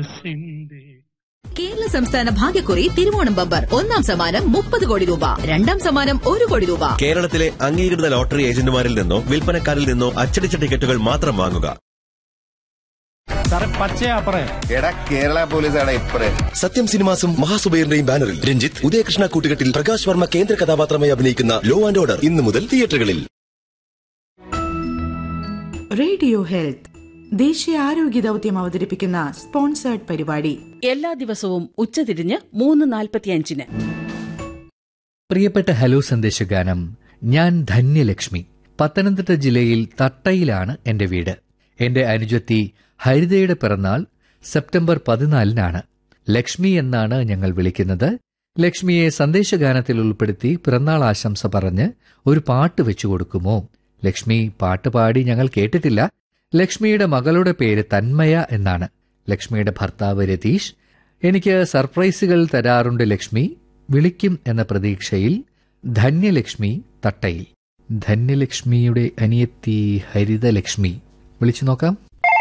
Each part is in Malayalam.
മനസ്സിന്റെ കേരള സംസ്ഥാന ഭാഗ്യക്കുറി തിരുവോണം ബമ്പർ ഒന്നാം സമ്മാനം മുപ്പത് കോടി രൂപ രണ്ടാം സമ്മാനം ഒരു കോടി രൂപ കേരളത്തിലെ അംഗീകൃത ലോട്ടറി ഏജന്റുമാരിൽ നിന്നോ വിൽപ്പനക്കാരിൽ നിന്നോ അച്ചടിച്ച ടിക്കറ്റുകൾ മാത്രം വാങ്ങുക സാറേ പച്ചയാപ്പറേ എടാ കേരള പോലീസാണ് ഇപ്പറേ സത്യം സിനിമാസും മഹാസുബൈറിന്റെയും ബാനറിൽ രഞ്ജിത്ത് ഉദയകൃഷ്ണ കൂട്ടുകെട്ടിൽ പ്രകാശ് വർമ്മ കേന്ദ്ര കഥാപാത്രമായി അഭിനയിക്കുന്ന ലോ ആൻഡ് ഓർഡർ ഇന്നു മുതൽ തിയേറ്ററുകളിൽ റേഡിയോ ഹെൽത്ത് ദേശീയ ആരോഗ്യ ദൗത്യം അവതരിപ്പിക്കുന്ന സ്പോൺസേർഡ് പരിപാടി എല്ലാ ദിവസവും ഉച്ചതിരിഞ്ഞ് മൂന്ന് നാൽപ്പത്തിയഞ്ചിന് പ്രിയപ്പെട്ട ഹലോ സന്ദേശഗാനം ഞാൻ ധന്യലക്ഷ്മി പത്തനംതിട്ട ജില്ലയിൽ തട്ടയിലാണ് എന്റെ വീട് എന്റെ അനുജത്തി ഹരിതയുടെ പിറന്നാൾ സെപ്റ്റംബർ പതിനാലിനാണ് ലക്ഷ്മി എന്നാണ് ഞങ്ങൾ വിളിക്കുന്നത് ലക്ഷ്മിയെ സന്ദേശഗാനത്തിൽ ഉൾപ്പെടുത്തി പിറന്നാൾ ആശംസ പറഞ്ഞ് ഒരു പാട്ട് വെച്ചു കൊടുക്കുമോ ലക്ഷ്മി പാട്ട് പാടി ഞങ്ങൾ കേട്ടിട്ടില്ല ലക്ഷ്മിയുടെ മകളുടെ പേര് തന്മയ എന്നാണ് ലക്ഷ്മിയുടെ ഭർത്താവ് രതീഷ് എനിക്ക് സർപ്രൈസുകൾ തരാറുണ്ട് ലക്ഷ്മി വിളിക്കും എന്ന പ്രതീക്ഷയിൽ ധന്യലക്ഷ്മി തട്ടയിൽ ധന്യലക്ഷ്മിയുടെ അനിയത്തി ഹരിതലക്ഷ്മി വിളിച്ചു നോക്കാം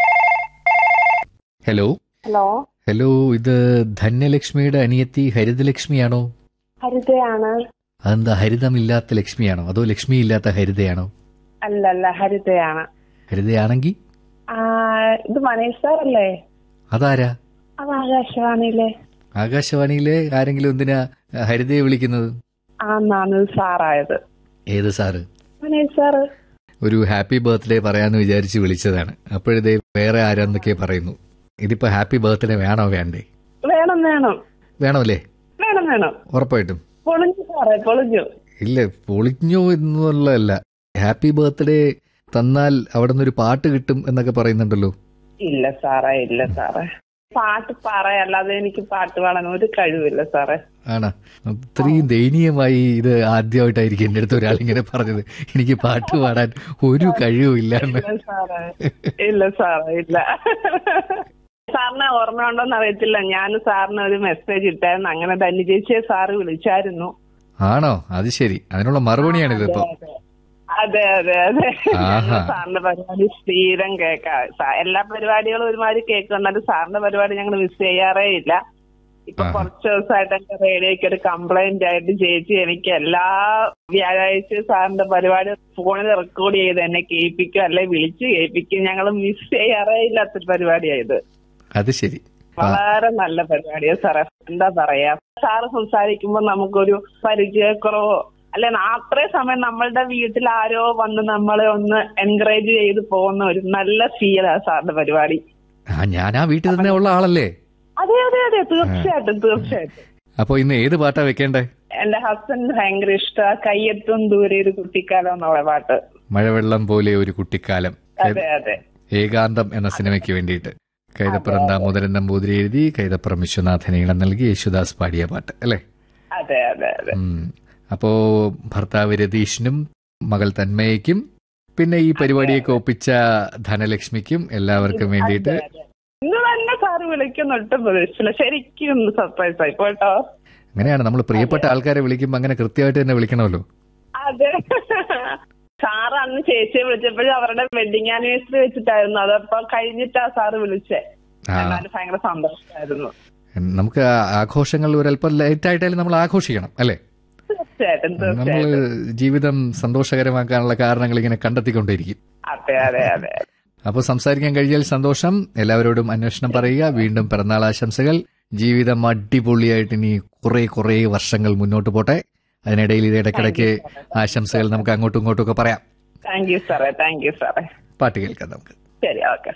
ഹലോ ഹലോ ഹലോ ഇത് ധന്യലക്ഷ്മിയുടെ അനിയത്തി ഹരിതലക്ഷ്മിയാണോ ഹരിതയാണ് അതെന്താ ഹരിതമില്ലാത്ത ലക്ഷ്മിയാണോ അതോ ലക്ഷ്മി ഇല്ലാത്ത ഹരിതയാണോ അല്ല അല്ല ഹരിതയാണ് ഹരിതയാണെങ്കിൽ ആ, ഇത് മനീഷ് സാർ അല്ലേ അതാരാ അത് ആകാശവാണിയിലെ ആകാശവാണിയിലെ ആരെങ്കിലും എന്തിനാ ഹരിതയെ വിളിക്കുന്നത് ആന്നാണ് സാറായത് ഏത് സാറ് മനീഷ് സാറ് ഒരു ഹാപ്പി ബർത്ത്ഡേ പറയാന്ന് വിചാരിച്ച് വിളിച്ചതാണ് അപ്പോഴതേ വേറെ ആരാന്നൊക്കെ പറയുന്നു ഇതിപ്പോ ഹാപ്പി ബർത്ത്ഡേ വേണോ വേണ്ടേ വേണം വേണം വേണമല്ലേ വേണം വേണം ഉറപ്പായിട്ടും പൊളിഞ്ഞു സാറേ പൊളിഞ്ഞു ഇല്ല പൊളിഞ്ഞോ എന്നുള്ളതല്ല ഹാപ്പി ബർത്ത്ഡേ തന്നാൽ അവിടെ നിന്നൊരു പാട്ട് കിട്ടും എന്നൊക്കെ പറയുന്നുണ്ടല്ലോ ഇല്ല സാറേ ഇല്ല സാറേ പാട്ട് പറയല്ലാതെ എനിക്ക് പാട്ട് പാടാൻ ഒരു കഴിവില്ല സാറേ ആണ് അത്രയും ദയനീയമായി ഇത് ആദ്യമായിട്ടായിരിക്കും എന്റെ അടുത്ത് ഒരാൾ ഇങ്ങനെ പറഞ്ഞത് എനിക്ക് പാട്ട് പാടാൻ ഒരു കഴിവും ഇല്ലാന്ന് ഇല്ല സാറേ ഇല്ല സാറേ ഇല്ല സാറിന് ഓർമ്മ ഉണ്ടോന്ന് അറിയത്തില്ല ഞാൻ സാറിന് ഒരു മെസ്സേജ് ഇട്ടായിരുന്നു അങ്ങനെ ധന്യ ചേച്ചിയെ സാറ് വിളിച്ചായിരുന്നു ആണോ അത് ശരി അതിനുള്ള മറുപടിയാണ് ഇതിപ്പോ അതെ അതെ അതെ ആഹാ. സാറിന്റെ പരിപാടി സ്ഥിരം കേൾക്കാം സാ- എല്ലാ പരിപാടികളും ഒരുമാതിരി കേൾക്കും എന്നാലും സാറിന്റെ പരിപാടി ഞങ്ങൾ മിസ് ചെയ്യാറേ ഇല്ല ഇപ്പൊ ആഹാ. കുറച്ച് ദിവസമായിട്ട് എന്റെ റേഡിയോയ്ക്ക് ഒരു കംപ്ലൈന്റ് ആയിട്ട് ചേച്ചി എനിക്ക് എല്ലാ വ്യാഴാഴ്ചയും സാറിന്റെ പരിപാടി ഫോണിൽ റെക്കോർഡ് ചെയ്ത് എന്നെ കേൾപ്പിക്കും അല്ലെ വിളിച്ച് കേൾപ്പിക്കും ഞങ്ങൾ മിസ് ചെയ്യാറേ ഇല്ലാത്തൊരു പരിപാടിയായത് അത് ശരി ആ, വളരെ നല്ല പരിപാടിയാ സാറേ എന്താ പറയാ സാറ് സംസാരിക്കുമ്പോ നമുക്കൊരു പരിചയക്കുറവോ അല്ലെ അത്രയും സമയം നമ്മളുടെ വീട്ടിൽ ആരോ വന്ന് നമ്മളെ ഒന്ന് എൻകറേജ് ചെയ്ത് പോകുന്ന ഒരു നല്ല ഫീലാ സാറിന്റെ പരിപാടി ആ ഞാൻ ആ വീട്ടിൽ തന്നെ ഉള്ള ആളല്ലേ അതെ അതെ അതെ തീർച്ചയായിട്ടും തീർച്ചയായിട്ടും അപ്പൊ ഇന്ന് ഏത് പാട്ടാ വെക്കേണ്ടേ എന്റെ ഹസ്ബൻഡ് ഭയങ്കര ഇഷ്ട കയ്യെത്തും ദൂരെ ഒരു കുട്ടിക്കാലം എന്നുള്ള പാട്ട് മഴവെള്ളം പോലെ ഒരു കുട്ടിക്കാലം അതെ അതെ ഏകാന്തം എന്ന സിനിമയ്ക്ക് വേണ്ടിയിട്ട് കൈതപ്പുറം ദാമോദരൻ നമ്പൂതിരി എഴുതി കൈതപ്പുറം വിശ്വനാഥൻ ഈണം നൽകി യേശുദാസ് പാടിയ പാട്ട് അല്ലേ അതെ അതെ അതെ ഉം. അപ്പോ ഭർത്താവ് രതീഷിനും മകൾ തന്മയ്ക്കും പിന്നെ ഈ പരിപാടിയൊക്കെ ഒപ്പിച്ച ധനലക്ഷ്മിക്കും എല്ലാവർക്കും വേണ്ടിയിട്ട് അതെ, അതെ. ഇന്ന് തന്നെ സാറ് വിളിക്കുന്ന ഒട്ടും പ്രതീക്ഷിച്ചില്ല ശരിക്കും സർപ്രൈസ് ആയി പോട്ടോ അങ്ങനെയാണ് നമ്മൾ പ്രിയപ്പെട്ട ആൾക്കാരെ വിളിക്കുമ്പോൾ അങ്ങനെ കൃത്യമായിട്ട് തന്നെ വിളിക്കണമല്ലോ അതെ സാറ് അന്ന് ചേച്ചിയെ വിളിച്ചപ്പോഴും അവരുടെ വെഡിങ് ആനിവേഴ്സറി വെച്ചിട്ടായിരുന്നു അതപ്പോ കഴിഞ്ഞിട്ടാ സാറ് വിളിച്ചേ ആ. എന്നാലും ഭയങ്കര സന്തോഷമായിരുന്നു നമുക്ക് ആ ആഘോഷങ്ങൾ ഒരല്പം ലൈറ്റ് ആയിട്ടായാലും നമ്മൾ ആഘോഷിക്കണം അല്ലേ തീർച്ചയായിട്ടും നമ്മൾ തീർച്ചയായിട്ടും ജീവിതം സന്തോഷകരമാക്കാനുള്ള കാരണങ്ങൾ ഇങ്ങനെ കണ്ടെത്തിക്കൊണ്ടിരിക്കും അതെ അതെ അതെ അപ്പോൾ സംസാരിക്കാൻ കഴിഞ്ഞാൽ സന്തോഷം എല്ലാവരോടും അന്വേഷണം പറയുക വീണ്ടും പിറന്നാൾ ആശംസകൾ ജീവിതം അടിപൊളിയായിട്ട് ഇനി കുറെ കുറെ വർഷങ്ങൾ മുന്നോട്ട് പോട്ടെ അതിനിടയിൽ ഇത് ഇടയ്ക്കിടയ്ക്ക് ആശംസകൾ നമുക്ക് അങ്ങോട്ടും ഇങ്ങോട്ടും ഒക്കെ പറയാം താങ്ക് യു സാറേ താങ്ക് യു സാറേ പാട്ട് കേൾക്കാം നമുക്ക് ശരി ഓക്കെ